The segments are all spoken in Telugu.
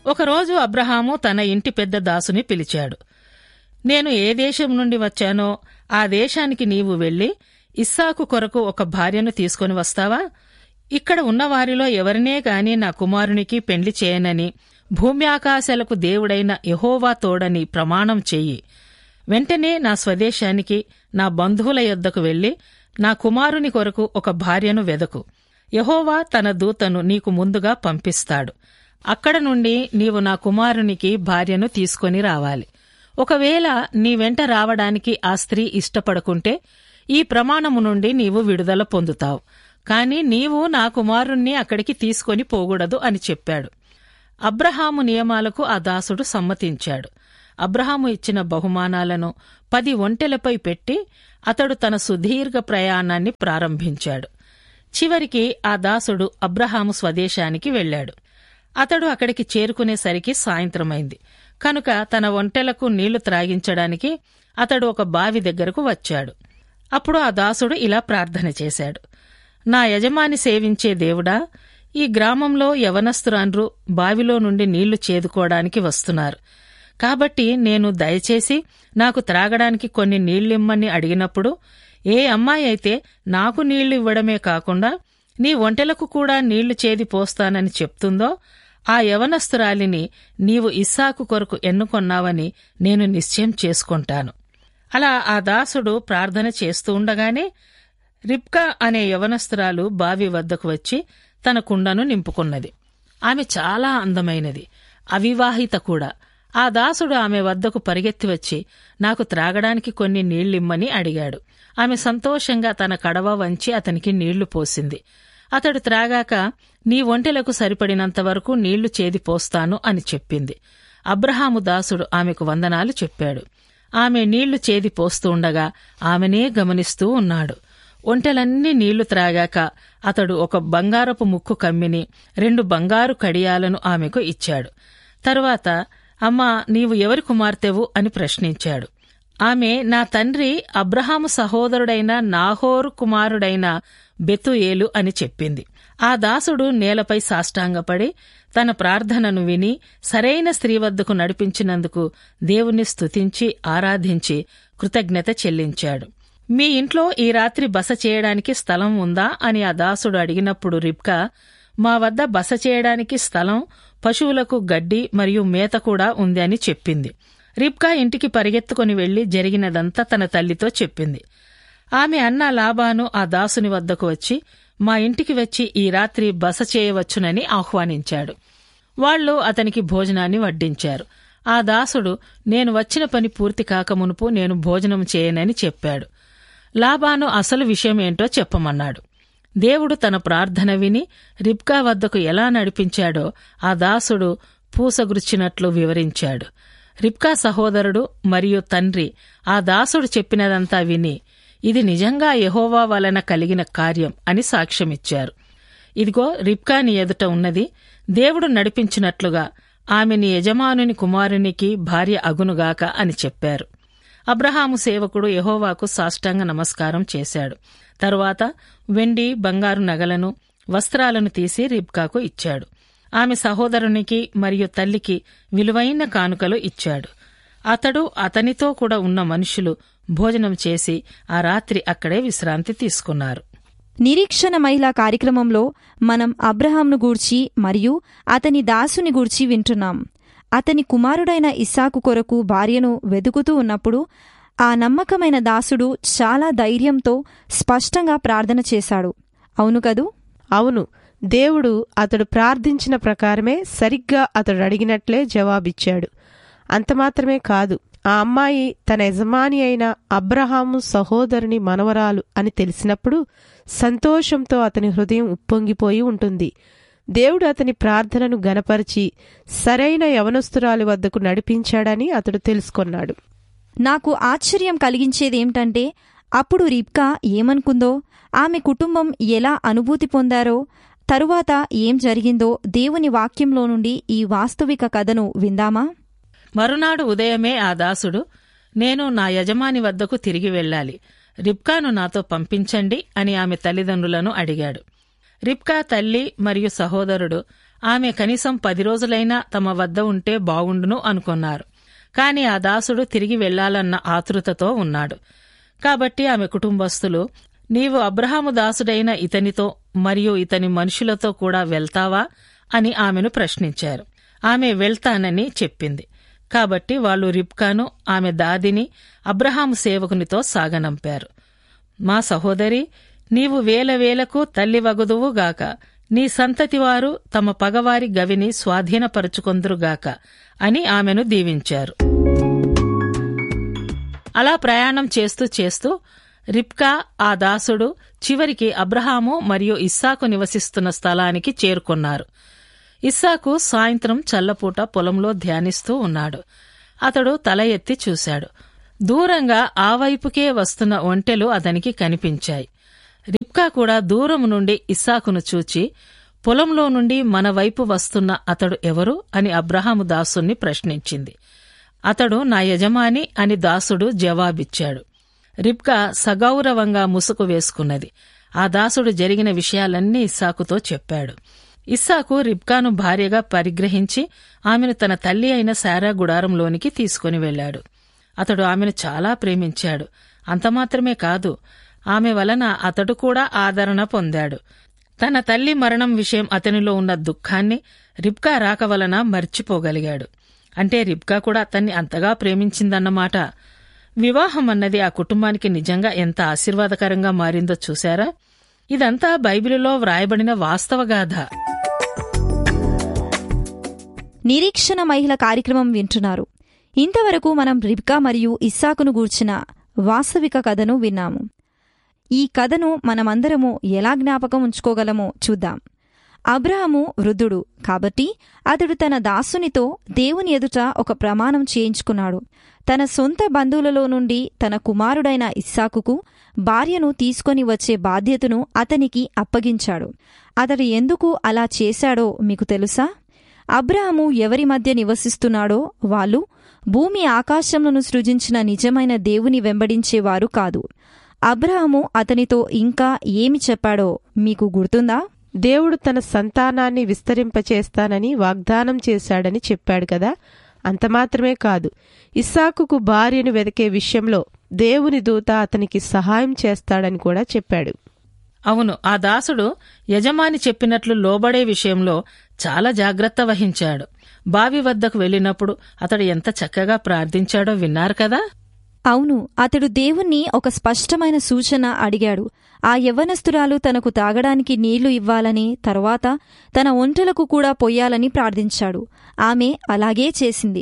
ఒకరోజు అబ్రహాము తన ఇంటి పెద్ద దాసుని పిలిచాడు నేను ఏ దేశం నుండి వచ్చానో ఆ దేశానికి నీవు వెళ్లి ఇస్సాకు కొరకు ఒక భార్యను తీసుకొని వస్తావా ఇక్కడ ఉన్న వారిలో ఎవరినే గాని నా కుమారునికి పెండ్లి చేయనని భూమి ఆకాశాలకు దేవుడైన యహోవా తోడని ప్రమాణం చెయ్యి వెంటనే నా స్వదేశానికి నా బంధువుల యొద్దకు వెళ్లి నా కుమారుని కొరకు ఒక భార్యను వెదకు యహోవా తన దూతను నీకు ముందుగా పంపిస్తాడు అక్కడ నుండి నీవు నా కుమారునికి భార్యను తీసుకొని రావాలి ఒకవేళ నీ వెంట రావడానికి ఆ స్త్రీ ఇష్టపడకుంటే ఈ ప్రమాణము నుండి నీవు విడుదల పొందుతావు కాని నీవు నా కుమారుణ్ణి అక్కడికి తీసుకొని పోకూడదు అని చెప్పాడు అబ్రహాము నియమాలకు ఆ దాసుడు సమ్మతించాడు అబ్రహాము ఇచ్చిన బహుమానాలను పది ఒంటెలపై పెట్టి అతడు తన సుదీర్ఘ ప్రయాణాన్ని ప్రారంభించాడు చివరికి ఆ దాసుడు అబ్రహాము స్వదేశానికి వెళ్ళాడు అతడు అక్కడికి చేరుకునేసరికి సాయంత్రమైంది కనుక తన ఒంటెలకు నీళ్లు త్రాగించడానికి అతడు ఒక బావి దగ్గరకు వచ్చాడు అప్పుడు ఆ దాసుడు ఇలా ప్రార్థన చేశాడు నా యజమాని సేవించే దేవుడా ఈ గ్రామంలో యవనస్తురాండ్రు బావిలో నుండి నీళ్లు చేదుకోవడానికి వస్తున్నారు కాబట్టి నేను దయచేసి నాకు త్రాగడానికి కొన్ని నీళ్ళిమ్మని అడిగినప్పుడు ఏ అమ్మాయి అయితే నాకు నీళ్లు ఇవ్వడమే కాకుండా నీ ఒంటెలకు కూడా నీళ్లు చేది పోస్తానని చెప్తుందో ఆ యవనస్తురాలిని నీవు ఇస్సాకు కొరకు ఎన్నుకొన్నావని నేను నిశ్చయం చేసుకుంటాను అలా ఆ దాసుడు ప్రార్థన చేస్తూ ఉండగానే రిబ్కా అనే యవనస్తురాలు బావి వద్దకు వచ్చి తన కుండను నింపుకున్నది ఆమె చాలా అందమైనది అవివాహిత కూడా ఆ దాసుడు ఆమె వద్దకు పరిగెత్తి వచ్చి నాకు త్రాగడానికి కొన్ని నీళ్ళిమ్మని అడిగాడు ఆమె సంతోషంగా తన కడవ వంచి అతనికి నీళ్లు పోసింది అతడు త్రాగాక నీ ఒంటెలకు సరిపడినంత వరకు నీళ్లు చేది పోస్తాను అని చెప్పింది అబ్రహాము దాసుడు ఆమెకు వందనాలు చెప్పాడు ఆమె నీళ్లు చేది పోస్తూ ఉండగా ఆమెనే గమనిస్తూ ఉన్నాడు ఒంటెలన్నీ నీళ్లు త్రాగాక అతడు ఒక బంగారపు ముక్కు కమ్మిని రెండు బంగారు కడియాలను ఆమెకు ఇచ్చాడు తరువాత అమ్మా నీవు ఎవరి కుమార్తెవు అని ప్రశ్నించాడు ఆమె నా తండ్రి అబ్రహాము సహోదరుడైన నాహోరు కుమారుడైన బెతుయేలు అని చెప్పింది ఆ దాసుడు నేలపై సాష్టాంగపడి తన ప్రార్థనను విని సరైన స్త్రీ వద్దకు నడిపించినందుకు దేవుని స్తుతించి ఆరాధించి కృతజ్ఞత చెల్లించాడు మీ ఇంట్లో ఈ రాత్రి బస చేయడానికి స్థలం ఉందా అని ఆ దాసుడు అడిగినప్పుడు రిబ్కా మా వద్ద బస చేయడానికి స్థలం పశువులకు గడ్డి మరియు మేత కూడా ఉంది అని చెప్పింది రిబ్కా ఇంటికి పరిగెత్తుకుని వెళ్లి జరిగినదంతా తన తల్లితో చెప్పింది ఆమె అన్న లాబాను ఆ దాసుని వద్దకు వచ్చి మా ఇంటికి వచ్చి ఈ రాత్రి బస చేయవచ్చునని ఆహ్వానించాడు వాళ్లు అతనికి భోజనాన్ని వడ్డించారు ఆ దాసుడు నేను వచ్చిన పని పూర్తి కాకమునుపు నేను భోజనం చేయనని చెప్పాడు లాబాను అసలు విషయం ఏంటో చెప్పమన్నాడు దేవుడు తన ప్రార్థన విని రిబ్కా వద్దకు ఎలా నడిపించాడో ఆ దాసుడు పూసగుర్చినట్లు వివరించాడు రిబ్కా సహోదరుడు మరియు తండ్రి ఆ దాసుడు చెప్పినదంతా విని ఇది నిజంగా యహోవా వలన కలిగిన కార్యం అని సాక్ష్యమిచ్చారు ఇదిగో రిబ్కా నీ ఎదుట ఉన్నది దేవుడు నడిపించినట్లుగా ఆమె నీ యజమానుని కుమారునికి భార్య అగునుగాక అని చెప్పారు అబ్రహాము సేవకుడు యహోవాకు సాష్టాంగ నమస్కారం చేశాడు తరువాత వెండి బంగారు నగలను వస్త్రాలను తీసి రిబ్కాకు ఇచ్చాడు ఆమె సహోదరునికి మరియు తల్లికి విలువైన కానుకలు ఇచ్చాడు అతడు అతనితో కూడా ఉన్న మనుషులు భోజనం చేసి ఆ రాత్రి అక్కడే విశ్రాంతి తీసుకున్నారు నిరీక్షణ మహిళా కార్యక్రమంలో మనం అబ్రహాంను గూర్చి మరియు అతని దాసుని గూర్చి వింటున్నాం అతని కుమారుడైన ఇస్సాకు కొరకు భార్యను వెతుకుతూ ఉన్నప్పుడు ఆ నమ్మకమైన దాసుడు చాలా ధైర్యంతో స్పష్టంగా ప్రార్థన చేశాడు అవును కదూ అవును దేవుడు అతడు ప్రార్థించిన ప్రకారమే సరిగ్గా అతడు అడిగినట్లే జవాబిచ్చాడు అంతమాత్రమే కాదు ఆ అమ్మాయి తన యజమాని అయిన అబ్రహాము సహోదరుని మనవరాలు అని తెలిసినప్పుడు సంతోషంతో అతని హృదయం ఉప్పొంగిపోయి ఉంటుంది దేవుడు అతని ప్రార్థనను గనపరిచి సరైన యవనస్తురాలి వద్దకు నడిపించాడని అతడు తెలుసుకొన్నాడు నాకు ఆశ్చర్యం కలిగించేదేమిటంటే అప్పుడు రిబ్కా ఏమనుకుందో ఆమె కుటుంబం ఎలా అనుభూతి పొందారో తరువాత ఏం జరిగిందో దేవుని వాక్యంలో నుండి ఈ వాస్తవిక కథను విందామా మరునాడు ఉదయమే ఆ దాసుడు నేను నా యజమాని వద్దకు తిరిగి వెళ్ళాలి రిబ్కాను నాతో పంపించండి అని ఆమె తల్లిదండ్రులను అడిగాడు రిబ్కా తల్లి మరియు సహోదరుడు ఆమె కనీసం పది రోజులైనా తమ వద్ద ఉంటే బావుండును అనుకున్నారు కాని ఆ దాసుడు తిరిగి వెళ్లాలన్న ఆతృతతో ఉన్నాడు కాబట్టి ఆమె కుటుంబస్తులు నీవు అబ్రహాము దాసుడైన ఇతనితో మరియు ఇతని మనుషులతో కూడా వెళ్తావా అని ఆమెను ప్రశ్నించారు ఆమె వెళ్తానని చెప్పింది కాబట్టి వాళ్ళు రిబ్కాను ఆమె దాదిని అబ్రహాము సేవకునితో సాగనంపారు మా సహోదరి నీవు వేల వేలకు తల్లి వగుదువుగాక నీ సంతతివారు తమ పగవారి గవిని స్వాధీనపరుచుకొందురుగాక అని ఆమెను దీవించారు అలా ప్రయాణం చేస్తూ చేస్తూ రిప్కా ఆ దాసుడు చివరికి అబ్రహాము మరియు ఇస్సాకు నివసిస్తున్న స్థలానికి చేరుకున్నారు ఇస్సాకు సాయంత్రం చల్లపూట పొలంలో ధ్యానిస్తూ ఉన్నాడు అతడు తల ఎత్తి చూశాడు దూరంగా ఆ వైపుకే వస్తున్న ఒంటెలు అతనికి కనిపించాయి రిప్కా కూడా దూరం నుండి ఇస్సాకును చూచి పొలంలో నుండి మన వైపు వస్తున్న అతడు ఎవరు అని అబ్రహాము దాసుని ప్రశ్నించింది అతడు నా యజమాని అని దాసుడు జవాబిచ్చాడు రిబ్కా సగౌరవంగా ముసుగు వేసుకున్నది ఆ దాసుడు జరిగిన విషయాలన్నీ ఇస్సాకుతో చెప్పాడు ఇస్సాకు రిబ్కాను భార్యగా పరిగ్రహించి ఆమెను తన తల్లి అయిన శారా గుడారంలోనికి తీసుకుని వెళ్లాడు అతడు ఆమెను చాలా ప్రేమించాడు అంతమాత్రమే కాదు ఆమె వలన అతడు కూడా ఆదరణ పొందాడు తన తల్లి మరణం విషయం అతనిలో ఉన్న దుఃఖాన్ని రిబ్కా రాక వలన మర్చిపోగలిగాడు అంటే రిబ్కా కూడా అతన్ని అంతగా ప్రేమించిందన్నమాట వివాహం అన్నది ఆ కుటుంబానికి నిజంగా ఎంత ఆశీర్వాదకరంగా మారిందో చూశారా ఇదంతా బైబిలులో వ్రాయబడిన వాస్తవగాథ నిరీక్షణ మహిళ కార్యక్రమం వింటున్నారు ఇంతవరకు మనం రిబ్కా మరియు ఇస్సాకును గూర్చిన వాస్తవిక కథను విన్నాము ఈ కథను మనమందరము ఎలా జ్ఞాపకం ఉంచుకోగలమో చూద్దాం అబ్రహము వృద్ధుడు కాబట్టి అతడు తన దాసునితో దేవుని ఎదుట ఒక ప్రమాణం చేయించుకున్నాడు తన సొంత బంధువులలో నుండి తన కుమారుడైన ఇస్సాకుకు భార్యను తీసుకొని వచ్చే బాధ్యతను అతనికి అప్పగించాడు అతడు ఎందుకు అలా చేశాడో మీకు తెలుసా అబ్రహము ఎవరి మధ్య నివసిస్తున్నాడో వాళ్ళు భూమి ఆకాశములను సృజించిన నిజమైన దేవుని వెంబడించేవారు కాదు అబ్రహము అతనితో ఇంకా ఏమి చెప్పాడో మీకు గుర్తుందా దేవుడు తన సంతానాన్ని విస్తరింపచేస్తానని వాగ్దానం చేశాడని చెప్పాడు కదా అంత మాత్రమే కాదు ఇస్సాకుకు భార్యను వెతికే విషయంలో దేవుని దూత అతనికి సహాయం చేస్తాడని కూడా చెప్పాడు అవును ఆ దాసుడు యజమాని చెప్పినట్లు లోబడే విషయంలో చాలా జాగ్రత్త వహించాడు బావి వద్దకు వెళ్ళినప్పుడు అతడు ఎంత చక్కగా ప్రార్థించాడో విన్నారు కదా అవును అతడు దేవుణ్ణి ఒక స్పష్టమైన సూచన అడిగాడు ఆ యవ్వనస్తురాలు తనకు తాగడానికి నీళ్లు ఇవ్వాలని తరువాత తన ఒంటెలకు కూడా పొయ్యాలని ప్రార్థించాడు ఆమె అలాగే చేసింది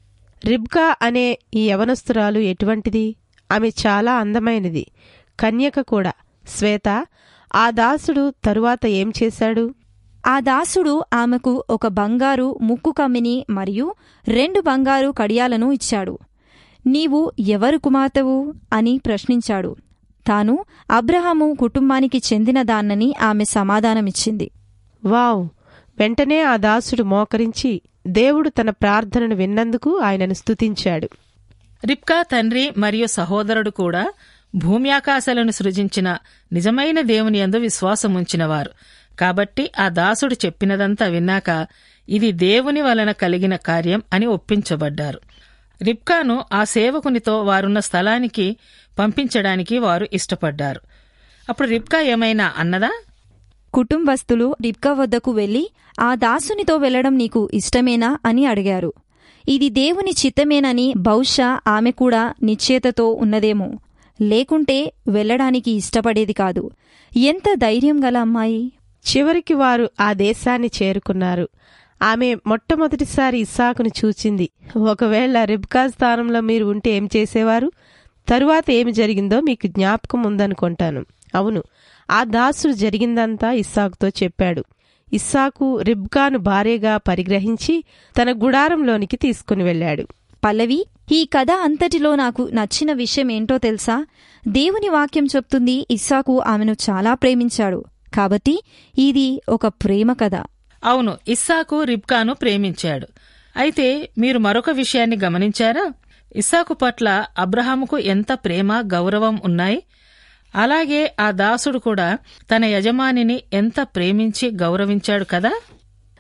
రిబ్కా అనే ఈ యవనస్తురాలు ఎటువంటిది ఆమె చాలా అందమైనది కన్యక కూడా శ్వేత ఆ దాసుడు తరువాత ఏం చేశాడు ఆ దాసుడు ఆమెకు ఒక బంగారు ముక్కు కమ్మిని మరియు రెండు బంగారు కడియాలను ఇచ్చాడు నీవు ఎవరు కుమార్తెవు అని ప్రశ్నించాడు తాను అబ్రహాము కుటుంబానికి చెందినదాన్నని ఆమె సమాధానమిచ్చింది వావ్ వెంటనే ఆ దాసుడు మోకరించి దేవుడు తన ప్రార్థనను విన్నందుకు ఆయనను స్తుతించాడు రిప్కా తండ్రి మరియు సహోదరుడు కూడా భూమి ఆకాశాలను సృజించిన నిజమైన దేవుని యందు విశ్వాసముంచినవారు కాబట్టి ఆ దాసుడు చెప్పినదంతా విన్నాక ఇది దేవుని వలన కలిగిన కార్యం అని ఒప్పించబడ్డారు రిప్కాను ఆ సేవకునితో వారున్న స్థలానికి పంపించడానికి వారు ఇష్టపడ్డారు అప్పుడు రిప్కా ఏమైనా అన్నదా కుటుంబస్తులు రిబ్కా వద్దకు వెళ్లి ఆ దాసునితో వెళ్లడం నీకు ఇష్టమేనా అని అడిగారు ఇది దేవుని చిత్తమేనని బహుశా ఆమె కూడా నిశ్చేతతో ఉన్నదేమో లేకుంటే వెళ్లడానికి ఇష్టపడేది కాదు ఎంత ధైర్యం గల అమ్మాయి చివరికి వారు ఆ దేశాన్ని చేరుకున్నారు ఆమె మొట్టమొదటిసారి ఇస్సాకును చూచింది ఒకవేళ రిబ్కా స్థానంలో మీరు ఉంటే ఏం చేసేవారు తరువాత ఏమి జరిగిందో మీకు జ్ఞాపకం ఉందనుకుంటాను అవును ఆ దాసుడు జరిగిందంతా ఇస్సాకుతో చెప్పాడు ఇస్సాకు రిబ్కాను భార్యగా పరిగ్రహించి తన గుడారంలోనికి తీసుకుని వెళ్ళాడు పల్లవి ఈ కథ అంతటిలో నాకు నచ్చిన విషయం ఏంటో తెలుసా దేవుని వాక్యం చెప్తుంది ఇస్సాకు ఆమెను చాలా ప్రేమించాడు కాబట్టి ఇది ఒక ప్రేమ కథ అవును ఇస్సాకు రిబ్కాను ప్రేమించాడు అయితే మీరు మరొక విషయాన్ని గమనించారా ఇస్సాకు పట్ల అబ్రహాముకు ఎంత ప్రేమ గౌరవం ఉన్నాయి అలాగే ఆ దాసుడు కూడా తన యజమానిని ఎంత ప్రేమించి గౌరవించాడు కదా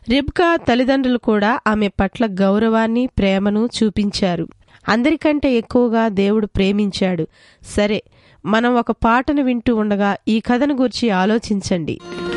రిబ్కా తల్లిదండ్రులు కూడా ఆమె పట్ల గౌరవాన్ని ప్రేమను చూపించారు అందరికంటే ఎక్కువగా దేవుడు ప్రేమించాడు సరే మనం ఒక పాటను వింటూ ఉండగా ఈ కథను గురించి ఆలోచించండి